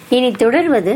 இனி தொடர்வது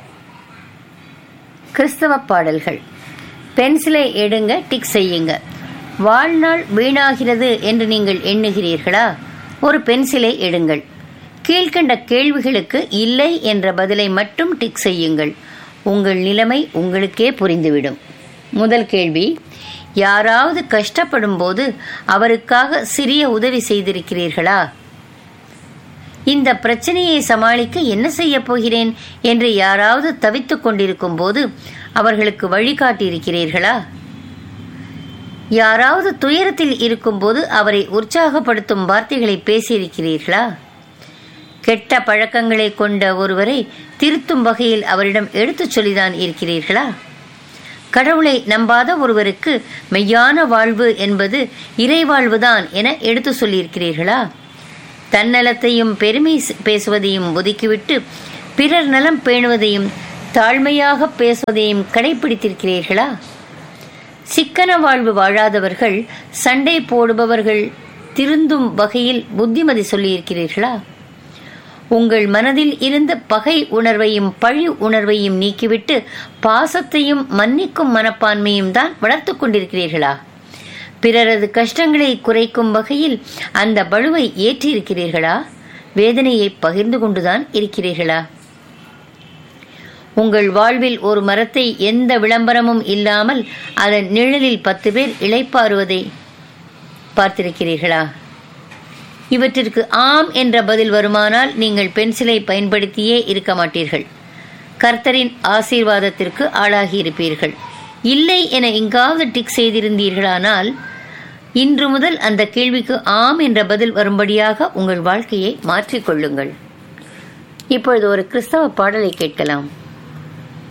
கிறிஸ்தவ பாடல்கள் பென்சிலை எடுங்க டிக் செய்யுங்க வாழ்நாள் வீணாகிறது என்று நீங்கள் எண்ணுகிறீர்களா ஒரு பென்சிலை எடுங்கள் கீழ்கண்ட கேள்விகளுக்கு இல்லை என்ற பதிலை மட்டும் டிக் செய்யுங்கள் உங்கள் நிலைமை உங்களுக்கே புரிந்துவிடும் முதல் கேள்வி யாராவது கஷ்டப்படும் போது அவருக்காக சிறிய உதவி செய்திருக்கிறீர்களா இந்த பிரச்சனையை சமாளிக்க என்ன செய்ய போகிறேன் என்று யாராவது தவித்துக் கொண்டிருக்கும் போது அவர்களுக்கு வழிகாட்டியிருக்கிறீர்களா யாராவது துயரத்தில் இருக்கும்போது அவரை உற்சாகப்படுத்தும் வார்த்தைகளை பேசியிருக்கிறீர்களா கெட்ட பழக்கங்களை கொண்ட ஒருவரை திருத்தும் வகையில் அவரிடம் எடுத்துச் சொல்லிதான் இருக்கிறீர்களா கடவுளை நம்பாத ஒருவருக்கு மெய்யான வாழ்வு என்பது இறைவாழ்வுதான் என எடுத்து சொல்லியிருக்கிறீர்களா தன்னலத்தையும் பெருமை பேசுவதையும் ஒதுக்கிவிட்டு பிறர் நலம் பேணுவதையும் தாழ்மையாக பேசுவதையும் கடைபிடித்திருக்கிறீர்களா சிக்கன வாழ்வு வாழாதவர்கள் சண்டை போடுபவர்கள் திருந்தும் வகையில் புத்திமதி சொல்லியிருக்கிறீர்களா உங்கள் மனதில் இருந்த பகை உணர்வையும் பழி உணர்வையும் நீக்கிவிட்டு பாசத்தையும் மன்னிக்கும் மனப்பான்மையும் தான் வளர்த்து கொண்டிருக்கிறீர்களா பிறரது கஷ்டங்களை குறைக்கும் வகையில் அந்த பழுவை ஏற்றிருக்கிறீர்களா வேதனையை பகிர்ந்து கொண்டுதான் இருக்கிறீர்களா உங்கள் வாழ்வில் ஒரு மரத்தை எந்த விளம்பரமும் இல்லாமல் அதன் நிழலில் பத்து பேர் இளைப்பாறுவதை பார்த்திருக்கிறீர்களா இவற்றிற்கு ஆம் என்ற பதில் வருமானால் நீங்கள் பென்சிலை பயன்படுத்தியே இருக்க மாட்டீர்கள் கர்த்தரின் ஆசீர்வாதத்திற்கு ஆளாகி இருப்பீர்கள் இல்லை என எங்காவது டிக் செய்திருந்தீர்களானால் இன்று முதல் அந்த கேள்விக்கு ஆம் என்ற பதில் வரும்படியாக உங்கள் வாழ்க்கையை மாற்றிக்கொள்ளுங்கள் இப்பொழுது ஒரு கிறிஸ்தவ பாடலை கேட்கலாம்